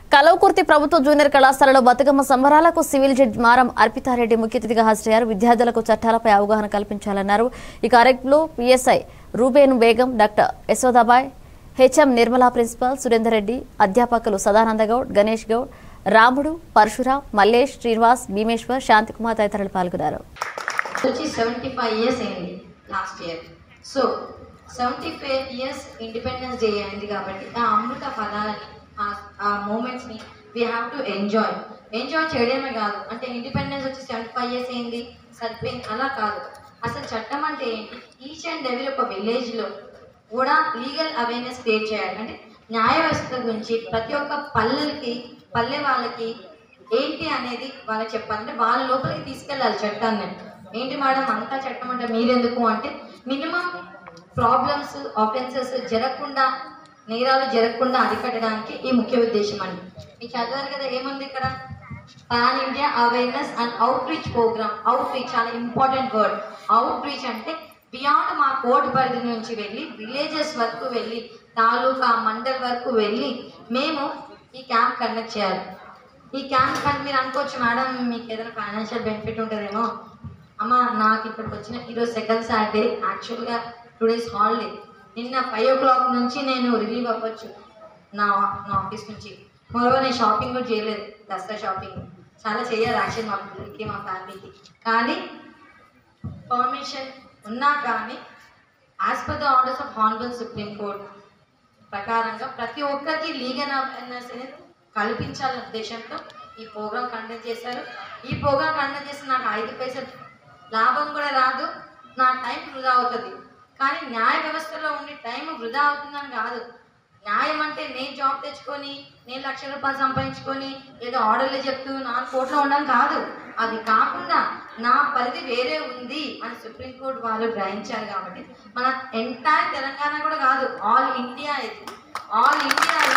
కలవకుర్తి ప్రభుత్వ జూనియర్ కళాశాలలో Bathukamma సంబరాలకు civil judge మారం అర్పితారెడ్డి ముఖ్య అతిథిగా హాజరయ్యారు విద్యార్థులకు చట్టాలపై అవగాహన కల్పించాలన్నారు ఈ కార్యక్రమంలో PSI Ruben Begum doctor Yashodabai HM Nirmala principal Surender Reddy అధ్యాపకులు సదానంద గౌడ్ గణేష్ గౌడ్ రాముడు పరశురాం మల్లేష్ శ్రీనివాస్ భీమేశ్వర్ శాంతికుమార్ తదితరులు పాల్గొన్నారు వచ్చి సెవెంటీ ఫైవ్ ఇయర్స్ అయింది last year so seventy five years independence day అయింది కాబట్టి ఆ అమృత ఫలాలని ఆ- ఆ మూమెంట్స్ని we have to enjoy enjoy చేయడమే కాదు అంటే ఇండిపెండెన్స్ వచ్చి సెవెంటీ ఫైవ్ ఇయర్స్ అయింది సరిపోయింది అలా కాదు అసలు చట్టం అంటే ఏంటి ఈచ్ అండ్ ఎవరీ ఒక విలేజ్లో కూడా లీగల్ అవేర్నెస్ క్రియేట్ చేయాలి అంటే న్యాయ వ్యవస్థ గురించి ప్రతి ఒక్క పల్లెలకి పల్లె వాళ్ళకి ఏంటి అనేది వాళ్ళకి చెప్పాలంటే వాళ్ళ లోపలికి తీసుకెళ్ళాలి చట్టాన్ని ఏంటి మేడం అంతా చట్టం అంటే మీరెందుకు అంటే మినిమం ప్రాబ్లమ్స్ ఆఫెన్సెస్ జరగకుండా నేరాలు జరగకుండా అరికట్టడానికి ఈ ముఖ్య ఉద్దేశం అండి మీకు చదివారు కదా ఏముంది ఇక్కడ pan India awareness and outreach program outreach చాలా ఇంపార్టెంట్ వర్డ్ అవుట్ రీచ్ అంటే బియాండ్ మా కోర్టు పరిధి నుంచి వెళ్ళి విలేజెస్ వరకు వెళ్ళి తాలూకా మండల్ వరకు వెళ్ళి మేము ఈ క్యాంప్ కండక్ట్ చేయాలి ఈ క్యాంప్ కంటే మీరు అనుకోవచ్చు మేడం మీకు ఏదైనా ఫైనాన్షియల్ బెనిఫిట్ ఉంటుందేమో అమ్మ నాకు ఇక్కడికి వచ్చిన ఈరోజు సెకండ్ సాటర్డే యాక్చువల్గా టూ డేస్ హాలిడే నిన్న ఫైవ్ ఓ క్లాక్ నుంచి నేను రిలీవ్ అవ్వచ్చు నా నా ఆఫీస్ నుంచి మరో నేను షాపింగ్ కూడా చేయలేదు దసరా షాపింగ్ చాలా చేయాలి యాక్చువల్ మా పిల్లలకి మా ఫ్యామిలీకి కానీ పర్మిషన్ ఉన్నా కానీ as per the orders of honourable supreme court ప్రకారంగా ప్రతి ఒక్కరికి లీగల్ అవేర్నెస్ అనేది కల్పించాలనే ఉద్దేశంతో ఈ ప్రోగ్రామ్ కండక్ట్ చేశారు ఈ ప్రోగ్రామ్ కండక్ట్ చేస్తే నాకు ఐదు పైసలు లాభం కూడా రాదు నా టైం వృధా అవుతుంది కానీ న్యాయ వ్యవస్థలో ఉండి టైం వృధా అవుతుందని కాదు న్యాయం అంటే నేను జాబ్ తెచ్చుకొని నేను లక్ష రూపాయలు సంపాదించుకొని ఏదో ఆర్డర్లు చెప్తూ నాలుగు కోట్లు ఉండడం కాదు అది కాకుండా నా పరిధి వేరే ఉంది అని సుప్రీంకోర్టు వాళ్ళు గ్రహించారు కాబట్టి మన ఎంటైర్ తెలంగాణ కూడా కాదు ఆల్ ఇండియా ఇది ఆల్ ఇండియాలో